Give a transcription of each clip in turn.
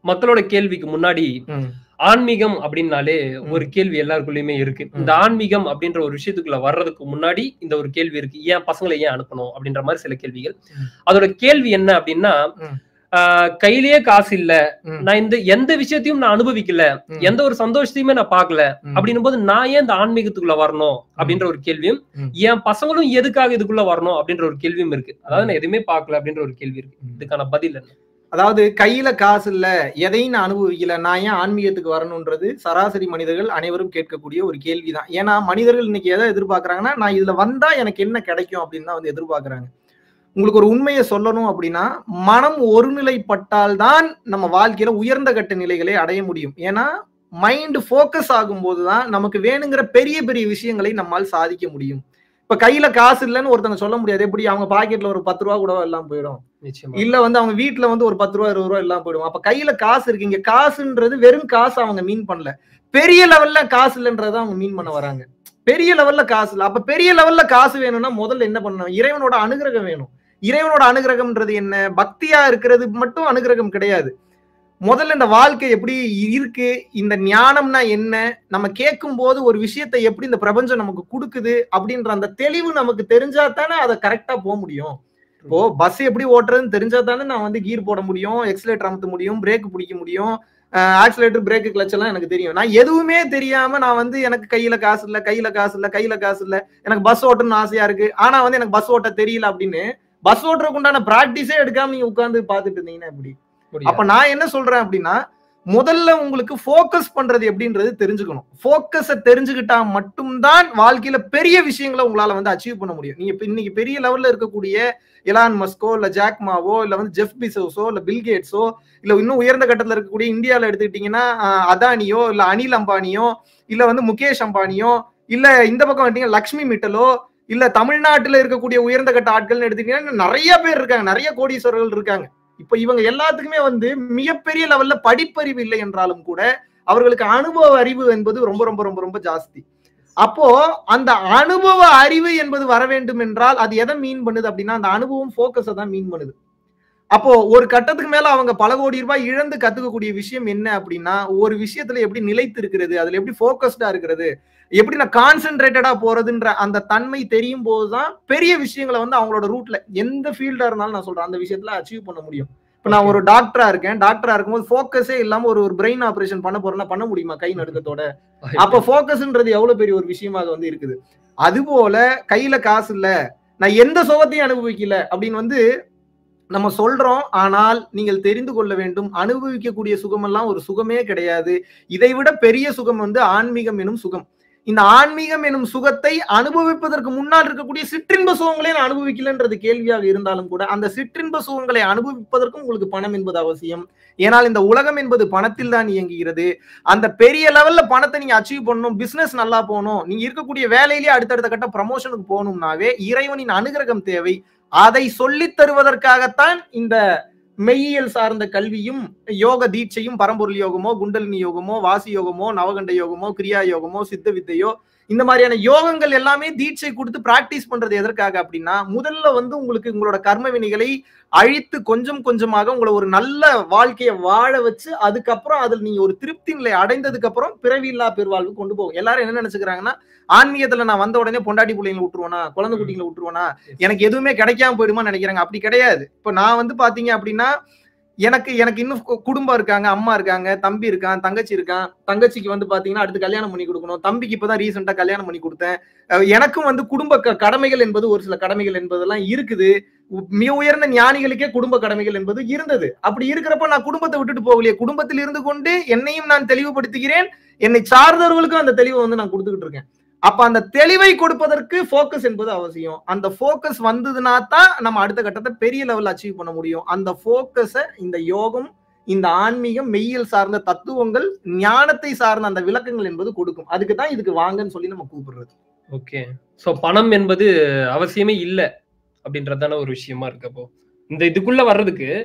மக்களோட கேள்விக்கு முன்னாடி ம். ஆன்மீகம் அப்படின்னாலே ஒரு கேள்வி எல்லாருக்குள்ளயுமே இருக்கு இந்த ஆன்மீகம் அப்படின்ற ஒரு விஷயத்துக்குள்ள வர்றதுக்கு முன்னாடி இந்த ஒரு கேள்வி இருக்கு ஏன் பசங்களை ஏன் அனுப்பணும் அப்படின்ற மாதிரி சில கேள்விகள் ம். அதோட கேள்வி என்ன அப்படின்னா ம். ஆஹ், கையிலேயே காசு இல்ல ம். நான் இந்த எந்த விஷயத்தையும் நான் அனுபவிக்கல ம். எந்த ஒரு சந்தோஷத்தையுமே நான் பார்க்கல ம். அப்படின்னும் போது நான் ஏன் இந்த ஆன்மீகத்துக்குள்ள வரணும் அப்படின்ற ஒரு கேள்வியும் ம். என் பசங்களும் எதுக்காக இதுக்குள்ள வரணும் அப்படின்ற ஒரு கேள்வியும் இருக்கு அதாவது நான் எதுவுமே பார்க்கல அப்படின்ற ஒரு கேள்வி இருக்கு ம். இதுக்கான பதில் என்ன அதாவது கையில காசு இல்ல எதையும் நான் அனுபவிக்கல நான் ஏன் ஆன்மீகத்துக்கு வரணும்ன்றது சராசரி மனிதர்கள் அனைவரும் கேட்கக்கூடிய ஒரு கேள்விதான் ஏன்னா மனிதர்கள் இன்னைக்கு எதை எதிர்பார்க்கறாங்கன்னா நான் இதுல வந்தா எனக்கு என்ன கிடைக்கும் அப்படின்னு தான் வந்து எதிர்பார்க்கறாங்க உங்களுக்கு ஒரு உண்மையை சொல்லணும் அப்படின்னா மனம் ஒருநிலைப்பட்டால்தான் நம்ம வாழ்க்கையில உயர்ந்த கட்ட நிலைகளை அடைய முடியும் ஏன்னா மைண்ட் ஃபோக்கஸ் ஆகும்போது தான் நமக்கு வேணுங்கிற பெரிய பெரிய விஷயங்களை நம்மால் சாதிக்க முடியும் இப்ப கையில காசு இல்லைன்னு ஒருத்தங்க சொல்ல முடியாது எப்படி அவங்க பாக்கெட்ல ஒரு பத்து ரூபா கூட எல்லாம் போயிடும் நிச்சயமா இல்ல வந்து அவங்க வீட்ல வந்து ஒரு பத்து ரூபா இருபது ரூபா எல்லாம் போயிடும் அப்ப கையில காசு இருக்கு இங்க காசுன்றது வெறும் காசு அவங்க மீன் பண்ணல பெரிய லெவல்ல காசு இல்லைன்றத அவங்க மீன் பண்ண வராங்க பெரிய லெவல்ல காசு இல்ல அப்ப பெரிய லெவல்ல காசு வேணும்னா முதல்ல என்ன பண்ணணும் இறைவனோட அனுகிரகம் வேணும் இறைவனோட அனுகிரகம்ன்றது என்ன பக்தியா இருக்கிறது மட்டும் அனுகிரகம் கிடையாது முதல்ல இந்த வாழ்க்கை எப்படி இருக்கு இந்த ஞானம்னா என்ன நம்ம கேட்கும் போது ஒரு விஷயத்தை எப்படி இந்த பிரபஞ்சம் நமக்கு கொடுக்குது அப்படின்ற அந்த தெளிவு நமக்கு தெரிஞ்சா தானே அதை கரெக்டா போக முடியும் இப்போ பஸ் எப்படி ஓட்டுறதுன்னு தெரிஞ்சா தானே நான் வந்து கீர் போட முடியும் எக்ஸலேட்டர் அமுத்த முடியும் பிரேக் பிடிக்க முடியும் ஆக்சிலேட்டர் பிரேக் கிளச் எல்லாம் எனக்கு தெரியும் நான் எதுவுமே தெரியாம நான் வந்து எனக்கு கையில காசு இல்ல கையில காசு இல்ல கையில காசு இல்ல எனக்கு பஸ் ஓட்டணும்னு ஆசையா இருக்கு ஆனா வந்து எனக்கு பஸ் ஓட்ட தெரியல அப்படின்னு பஸ் ஓட்டுறதுக்கு உண்டான பிராக்டிஸே எடுக்காம நீங்க உட்கார்ந்து பாத்துட்டு இருந்தீங்கன்னா எப்படி அப்ப முடியாது. நான் என்ன சொல்றேன் அப்படின்னா முதல்ல உங்களுக்கு ஃபோக்கஸ் பண்றது எப்படின்றது தெரிஞ்சுக்கணும் ஃபோக்கஸை தெரிஞ்சுக்கிட்டா மட்டும்தான் வாழ்க்கையில பெரிய விஷயங்களை உங்களால வந்து அச்சீவ் பண்ண முடியும் நீங்க இப்ப இன்னைக்கு பெரிய லெவல்ல இருக்கக்கூடிய எலான் மஸ்கோ இல்ல ஜாக்மாவோ இல்ல வந்து ஜெஃப் பிசோஸோ இல்ல பில்கேட்ஸோ இல்ல இன்னும் உயர்ந்த கட்டத்துல இருக்கக்கூடிய இந்தியால எடுத்துக்கிட்டீங்கன்னா அஹ், அதானியோ இல்ல அனில் அம்பானியோ இல்ல வந்து முகேஷ் அம்பானியோ இல்ல இந்த பக்கம் வந்துட்டீங்கன்னா லக்ஷ்மி மிட்டலோ இல்ல தமிழ்நாட்டுல இருக்கக்கூடிய உயர்ந்த கட்ட ஆட்கள்னு எடுத்துக்கிட்டீங்கன்னா நிறைய பேர் இருக்காங்க நிறைய கோடீஸ்வரர்கள் இருக்காங்க இப்ப இவங்க எல்லாத்துக்குமே வந்து மிகப்பெரிய லெவல்ல படிப்பறிவு இல்லை என்றாலும் கூட அவர்களுக்கு அனுபவ அறிவு என்பது ரொம்ப ரொம்ப ரொம்ப ரொம்ப ஜாஸ்தி அப்போ அந்த அனுபவ அறிவு என்பது வர வேண்டும் என்றால் அது எதை மீன் பண்ணுது அப்படின்னா அந்த அனுபவம் ஃபோக்கஸை தான் மீன் பண்ணுது அப்போ ஒரு கட்டத்துக்கு மேல அவங்க பல கோடி ரூபாய் இழந்து கத்துக்கக்கூடிய விஷயம் என்ன அப்படின்னா ஒரு விஷயத்துல எப்படி நிலைத்து இருக்கிறது அதுல எப்படி ஃபோக்கஸ்டா இருக்கிறது எப்படி நான் கான்சென்ட்ரேட்டடா போறதுன்ற அந்த தன்மை தெரியும் போதுதான் பெரிய விஷயங்களை வந்து அவங்களோட ரூட்ல எந்த ஃபீல்டா இருந்தாலும் நான் சொல்றேன் அந்த விஷயத்துல அச்சீவ் பண்ண முடியும் இப்ப நான் ஒரு டாக்டரா இருக்கேன் டாக்டரா இருக்கும்போது ஃபோக்கஸே இல்லாம ஒரு ஒரு பிரெயின் ஆபரேஷன் பண்ண போறேன்னா பண்ண முடியுமா கை நடுக்கத்தோட அப்ப ஃபோக்கஸ்ன்றது எவ்வளவு பெரிய ஒரு விஷயமாக வந்து இருக்குது அது போல கையில காசு இல்ல நான் எந்த சுகத்தையும் அனுபவிக்கல அப்படின்னு வந்து நம்ம சொல்றோம் ஆனால் நீங்கள் தெரிந்து கொள்ள வேண்டும் அனுபவிக்கக்கூடிய சுகமெல்லாம் ஒரு சுகமே கிடையாது இதை விட பெரிய சுகம் வந்து ஆன்மீகம் எனும் சுகம் இந்த ஆன்மீகம் எனும் சுகத்தை அனுபவிப்பதற்கு முன்னால் இருக்கக்கூடிய சிற்றின்ப சுகங்களே நான் அனுபவிக்கலன்றது கேள்வியாக இருந்தாலும் கூட அந்த சிற்றின்ப சுகங்களை அனுபவிப்பதற்கும் உங்களுக்கு பணம் என்பது அவசியம் ஏனால் இந்த உலகம் என்பது பணத்தில் தான் இயங்குகிறது அந்த பெரிய லெவல்ல பணத்தை நீங்க அச்சீவ் பண்ணணும் பிசினஸ் நல்லா போகணும் நீங்க இருக்கக்கூடிய வேலையிலேயே அடுத்தடுத்த கட்ட ப்ரமோஷனுக்கு போகணும்னாவே இறைவனின் அனுகிரகம் தேவை அதை சொல்லித் தருவதற்காகத்தான் இந்த மெய்யியல் சார்ந்த கல்வியும் யோக தீட்சையும் பரம்பொருள் யோகமோ குண்டலினி யோகமோ வாசி யோகமோ நவகண்ட யோகமோ கிரியா யோகமோ சித்த வித்தையோ இந்த மாதிரியான யோகங்கள் எல்லாமே தீட்சை கொடுத்து பிராக்டிஸ் பண்றது எதற்காக அப்படின்னா முதல்ல வந்து உங்களுக்கு உங்களோட கர்ம வினைகளை அழித்து கொஞ்சம் கொஞ்சமாக உங்களை ஒரு நல்ல வாழ்க்கையை வாழ வச்சு அதுக்கப்புறம் அதில் நீங்க ஒரு திருப்தி நிலை அடைந்ததுக்கு அப்புறம் பிறவியில்லா பெருவாழ்வு கொண்டு போகும் எல்லாரும் என்ன நினைச்சுக்கிறாங்கன்னா ஆன்மீகத்துல நான் வந்த உடனே பொண்டாட்டி பிள்ளைங்களை விட்டுருவேனா குழந்தை குட்டிங்களை விட்டுருவேனா எனக்கு எதுவுமே கிடைக்காம போயிடுமா நினைக்கிறாங்க அப்படி கிடையாது இப்ப நான் வந்து பாத்தீங்க அப்படின்னா எனக்கு எனக்கு இன்னும் கு- குடும்பம் இருக்காங்க அம்மா இருக்காங்க தம்பி இருக்கான் தங்கச்சி இருக்கான் தங்கச்சிக்கு வந்து பாத்தீங்கன்னா அடுத்து கல்யாணம் பண்ணி கொடுக்கணும் தம்பிக்கு இப்பதான் ரீசெண்டா கல்யாணம் பண்ணி கொடுத்தேன் அஹ் எனக்கும் வந்து குடும்ப க- கடமைகள் என்பது ஒரு சில கடமைகள் என்பதெல்லாம் இருக்குது உ- மிக உயர்ந்த ஞானிகளுக்கே குடும்ப கடமைகள் என்பது இருந்தது அப்படி இருக்கிறப்ப நான் குடும்பத்தை விட்டுட்டு போகலையே குடும்பத்தில் இருந்து கொண்டு என்னையும் நான் தெளிவுபடுத்துகிறேன் என்னை சார்ந்தவர்களுக்கும் அந்த தெளிவை வந்து நான் கொடுத்துக்கிட்டு இருக்கேன் அப்ப அந்த தெளிவை கொடுப்பதற்கு ஃபோக்கஸ் என்பது அவசியம் அந்த ஃபோக்கஸ் வந்ததுனா தான் நம்ம அடுத்த கட்டத்தை பெரிய லெவல்ல அச்சீவ் பண்ண முடியும் அந்த ஃபோக்கஸை இந்த யோகம் இந்த ஆன்மீகம் மெய்யியல் சார்ந்த தத்துவங்கள் ஞானத்தை சார்ந்த அந்த விளக்கங்கள் என்பது கொடுக்கும் அதுக்கு தான் இதுக்கு வாங்கன்னு சொல்லி நம்ம கூப்பிடுறது ஓகே சோ பணம் என்பது அவசியமே இல்ல அப்படின்றதான ஒரு விஷயமா இருக்கு அப்போ இந்த இதுக்குள்ள வர்றதுக்கு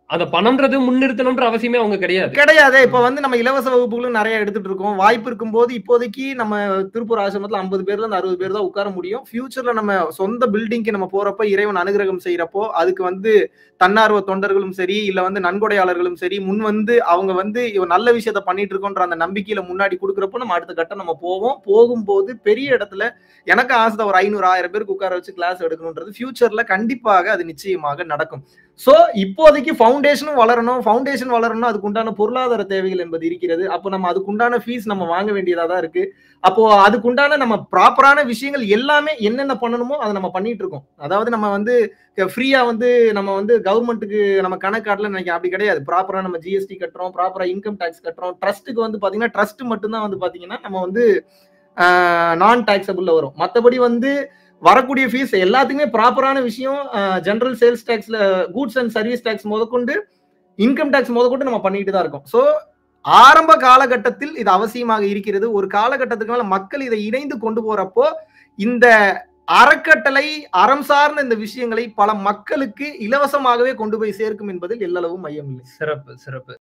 அந்த பணம்ன்றது முன்னிறுத்தணும்ன்ற அவசியமே அவங்க கிடையாது கிடையாது இப்ப வந்து நம்ம இலவச வகுப்புகளும் நிறைய எடுத்துட்டு இருக்கோம் வாய்ப்பு இருக்கும்போது இப்போதைக்கு நம்ம திருப்பூர் ஆசிரமத்துல ஐம்பது பேர்ல இருந்து அறுபது பேர் தான் உட்கார முடியும் ஃபியூச்சர்ல நம்ம சொந்த பில்டிங்க்கு நம்ம போறப்ப இறைவன் அனுகிரகம் செய்யறப்போ அதுக்கு வந்து தன்னார்வ தொண்டர்களும் சரி இல்ல வந்து நன்கொடையாளர்களும் சரி முன் வந்து அவங்க வந்து இவன் நல்ல விஷயத்த பண்ணிட்டு இருக்கோன்ற அந்த நம்பிக்கையில முன்னாடி கொடுக்குறப்போ நம்ம அடுத்த கட்டம் நம்ம போவோம் போகும்போது பெரிய இடத்துல எனக்கு ஆசை தான் ஒரு ஐநூறு ஆயிரம் பேருக்கு உட்கார வச்சு கிளாஸ் எடுக்கணுன்றது ஃபியூச்சர்ல கண்டிப்பாக அது நிச்சயமாக நடக்கும் சோ இப்போதைக்கு ஃபவுண்டேஷனும் வளரணும் ஃபவுண்டேஷன் வளரணும் அதுக்கு உண்டான பொருளாதார தேவைகள் என்பது இருக்கிறது அப்போ நம்ம அதுக்குண்டான ஃபீஸ் நம்ம வாங்க வேண்டியதா தான் இருக்கு அப்போ அதுக்குண்டான நம்ம ப்ராப்பரான விஷயங்கள் எல்லாமே என்னென்ன பண்ணணுமோ அதை நம்ம பண்ணிட்டு இருக்கோம் அதாவது நம்ம வந்து ஃப்ரீயா வந்து நம்ம வந்து கவர்மெண்ட்டுக்கு நம்ம கணக்காட்டல நினைக்க அப்படி கிடையாது ப்ராப்பரா நம்ம ஜிஎஸ்டி கட்டுறோம் ப்ராப்பரா இன்கம் டேக்ஸ் கட்டுறோம் ட்ரஸ்ட்டுக்கு வந்து பாத்தீங்கன்னா ட்ரஸ்ட் மட்டும்தான் வந்து பாத்தீங்கன்னா நம்ம வந்து நான் டாக்ஸபிள்ல வரும் மற்றபடி வந்து வரக்கூடிய ஃபீஸ் எல்லாத்துக்குமே ப்ராப்பரான விஷயம் ஜெனரல் சேல்ஸ் டேக்ஸ்ல கூட்ஸ் அண்ட் சர்வீஸ் டேக்ஸ் முதற்கொண்டு இன்கம் டேக்ஸ் முதற்கொண்டு நம்ம பண்ணிட்டு தான் இருக்கோம் ஸோ ஆரம்ப காலகட்டத்தில் இது அவசியமாக இருக்கிறது ஒரு காலகட்டத்துக்கு மேல மக்கள் இதை இணைந்து கொண்டு போறப்போ இந்த அறக்கட்டளை அறம் சார்ந்த இந்த விஷயங்களை பல மக்களுக்கு இலவசமாகவே கொண்டு போய் சேர்க்கும் என்பதில் எல்லளவும் மையம் இல்லை சிறப்பு சிறப்பு